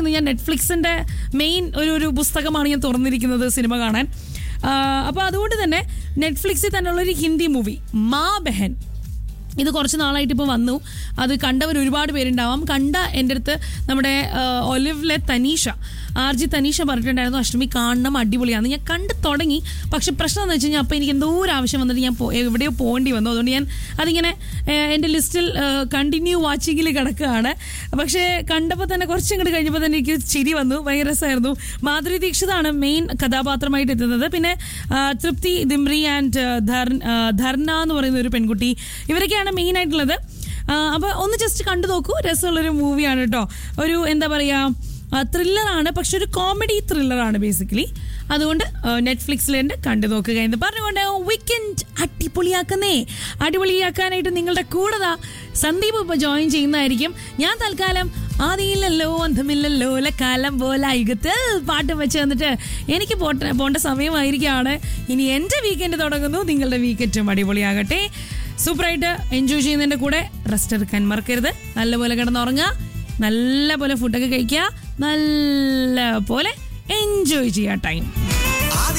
ഞാൻ നെറ്റ്ഫ്ലിക്സിന്റെ മെയിൻ ഒരു ഒരു പുസ്തകമാണ് ഞാൻ തുറന്നിരിക്കുന്നത് സിനിമ കാണാൻ അപ്പോൾ അതുകൊണ്ട് തന്നെ നെറ്റ്ഫ്ലിക്സിൽ തന്നെയുള്ള ഒരു ഹിന്ദി മൂവി മാ ബെഹൻ ഇത് കുറച്ച് നാളായിട്ട് ഇപ്പോൾ വന്നു അത് കണ്ടവർ ഒരുപാട് പേരുണ്ടാവാം കണ്ട എൻ്റെ അടുത്ത് നമ്മുടെ ആ, ഒലിവിലെ തനീഷ ആർ ജി തനീഷ പറഞ്ഞിട്ടുണ്ടായിരുന്നു അഷ്ടമി കാണണം അടിപൊളിയാണ് ഞാൻ കണ്ടു തുടങ്ങി പക്ഷെ പ്രശ്നം എന്ന് വെച്ച് കഴിഞ്ഞാൽ അപ്പോൾ എനിക്ക് എന്തോ ഒരു ആവശ്യം വന്നിട്ട് ഞാൻ പോ- എവിടെയോ പോകേണ്ടി വന്നു അതുകൊണ്ട് ഞാൻ അതിങ്ങനെ ആ, എൻ്റെ ലിസ്റ്റിൽ കണ്ടിന്യൂ വാച്ചിങ്ങിൽ കിടക്കുകയാണ് പക്ഷേ കണ്ടപ്പോൾ തന്നെ കുറച്ചും കൂടി കഴിഞ്ഞപ്പോൾ തന്നെ എനിക്ക് ചിരി വന്നു ഭയങ്കര രസമായിരുന്നു മാധുരി ദീക്ഷിതാണ് മെയിൻ കഥാപാത്രമായിട്ട് എത്തുന്നത് പിന്നെ ആ, തൃപ്തി ദിംറി ആൻഡ് ധർണ എന്ന് പറയുന്ന ഒരു പെൺകുട്ടി ഇവരൊക്കെയാണ് മെയിൻ ആയിട്ടുള്ളത് അപ്പോൾ ഒന്ന് ജസ്റ്റ് കണ്ടു നോക്കൂ രസമുള്ളൊരു മൂവിയാണ് കേട്ടോ ഒരു എന്താ പറയുക ത്രില്ലറാണ് പക്ഷെ ഒരു കോമഡി ത്രില്ലറാണ് ബേസിക്കലി അതുകൊണ്ട് നെറ്റ്ഫ്ലിക്സിലുണ്ട് കണ്ടു നോക്കുക എന്ന് പറഞ്ഞുകൊണ്ട് വീക്കെൻഡ് അടിപൊളിയാക്കുന്നേ അടിപൊളിയാക്കാനായിട്ട് നിങ്ങളുടെ കൂടെ സന്ദീപ് ഇപ്പോൾ ജോയിൻ ചെയ്യുന്നതായിരിക്കും ഞാൻ തൽക്കാലം ആദിയില്ലല്ലോ അന്തമില്ലല്ലോ അല്ല കാലം പോലെ യുഗത്തിൽ പാട്ട് വെച്ച് തന്നിട്ട് എനിക്ക് പോട്ട പോണ്ട സമയമായിരിക്കുകയാണ് ഇനി എൻ്റെ വീക്കെൻഡ് തുടങ്ങുന്നു നിങ്ങളുടെ വീക്കെൻഡും അടിപൊളിയാകട്ടെ സൂപ്പറായിട്ട് എൻജോയ് ചെയ്യുന്നതിൻ്റെ കൂടെ റെസ്റ്റ് എടുക്കാൻ മറക്കരുത് നല്ലപോലെ കിടന്നുറങ്ങുക നല്ല പോലെ ഫുഡൊക്കെ കഴിക്കുക നല്ല പോലെ എൻജോയ് ചെയ്യുക ടൈം